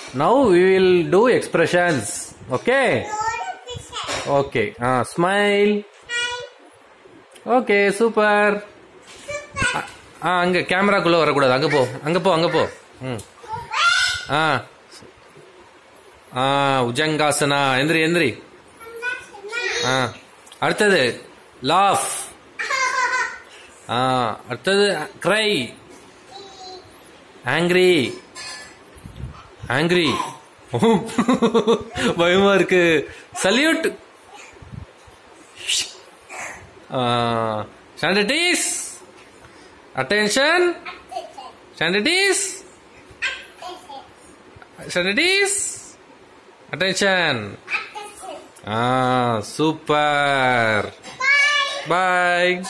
now we will do expressions okay okay ah smile okay super ah அங்க கேமராக்குள்ள வரக்கூடாது அங்க போ அங்க போ அங்க போ ம் ஆ ஆ உஜங்காசனா எந்திரி எந்திரி ஆ அடுத்தது லாஃப் ஆ அடுத்தது க்ரை ஆங்கிரி ஆங்கிரி பயமா இருக்கு salute stand at ease attention stand at ease stand at ease attention ah super பாய்